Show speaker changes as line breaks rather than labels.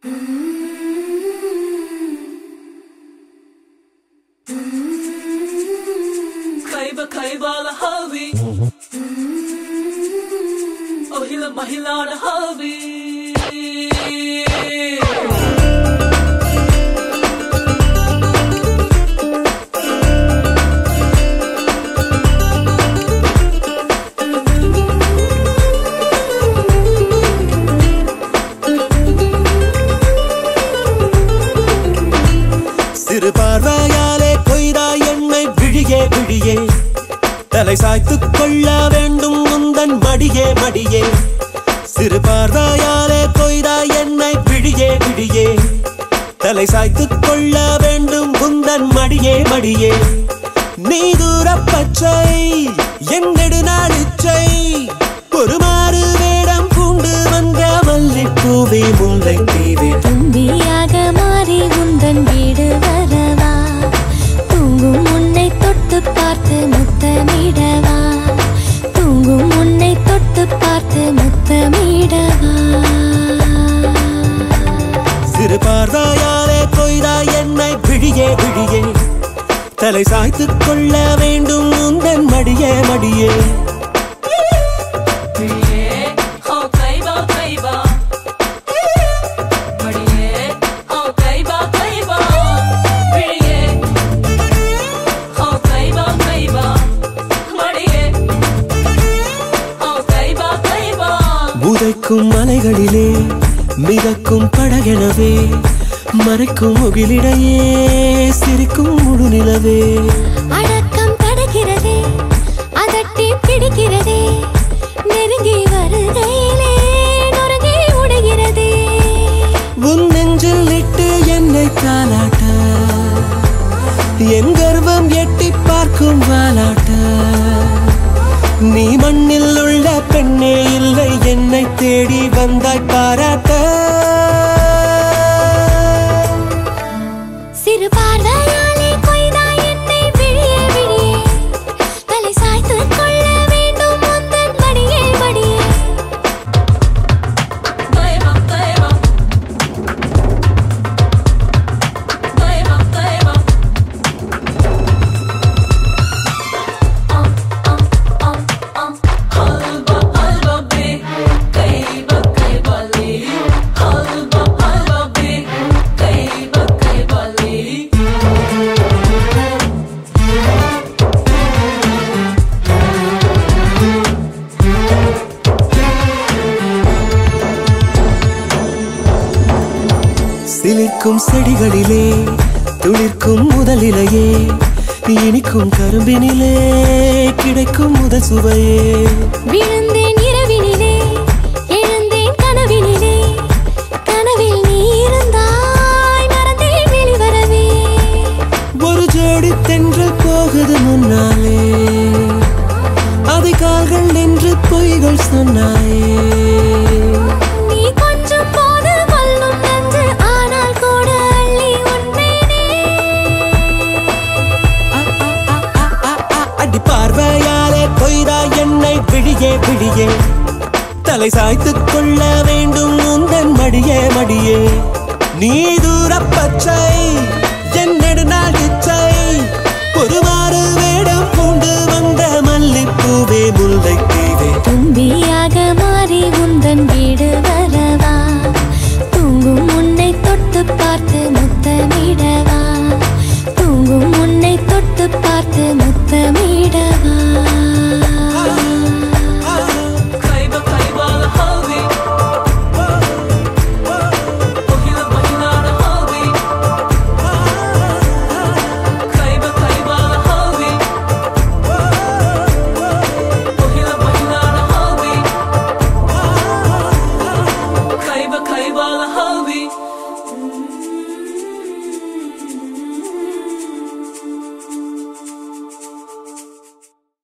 Kayba kayba la havi Oh hila mahila la havi
சிறு பார்வையாலே கொய்தாய் என்னை விழியே விழியே தலை சாய்த்துக் கொள்ள வேண்டும் முந்தன் மடியே மடியே சிறு பார்வையாலே கொய்தாய் என்னை விழியே விழியே தலை சாய்த்துக் கொள்ள வேண்டும் முந்தன் மடியே மடியே நீ தூரப் பச்சை என் நெடுநாளிச்சை ஒரு மாறு வேடம் பூண்டு வந்த மல்லிப்பூவே முல்லை தீவே
தும்பியாக மாறி உந்தன் வீடு வரவா தூங்கும் உன்னை தொட்டு பார்த்து முத்தமிடவா தூங்கும் உன்னை தொட்டு பார்த்து முத்தமிடவா
சிறு பார்வையாலே கொய்தாய் என்னை விழியே விழியே தலை சாய்த்துக் கொள்ள வேண்டும் உந்தன் மடியே மடியே
Oh kayba kayba Mariye Oh kayba kayba Mariye Oh kayba kayba Mariye Oh kayba kayba
உதைக்கும் மலைகளிலே மிதக்கும் படகெனவே மறைக்கும் முகிலிடையே சிரிக்கும் முழு நிலவே
அடக்கம் தடுக்கிறதே அதட்டி பிடிக்கிறதே நெருங்கி வருகையிலே நொறுங்கி உடைகிறதே
உன் நெஞ்சில் இட்டு என்னை தாலாட்ட என் கர்வம் எட்டி பார்க்கும் வாலாட்ட நீ மண்ணில் உள்ள பெண்ணே இல்லை என்னை தேடி வந்தாய் பாராட்ட
சிறு பார்வையாலே கொய்தாய் என்னை விழியே விழியே தலை சாய்த்துக் கொள்ள வேண்டும் முந்தன் மடியே மடியே
Kayba kayba Kayba kayba Um um um um Halba halba be Kayba kayba li Halba halba be Kayba kayba li
சிலிர்க்கும் செடிகளிலே துளிர்க்கும் முதலிலையே இனிக்கும் கரும்பினிலே கிடைக்கும் முதல் சுவையே
விழுந்தேன் இரவினிலே எழுந்தேன் கனவினிலே கனவில் நீ இருந்தாய் மறந்தேன் வெளிவரவே
ஒரு ஜோடி தென்று போகுது முன்னாலே அதை கால்கள் நின்று பொய்கள் சொன்னாயே
நீ கொஞ்சம் போது கொல்லும் நன்று ஆனால் கூட அள்ளி உண்மைனே
அடி பார்வையாலே கொய்தா என்னை விழியே விழியே தலை சாய்த்துக் கொள்ள வேண்டும் உந்தன் மடியே மடியே நீ தூர பச்சை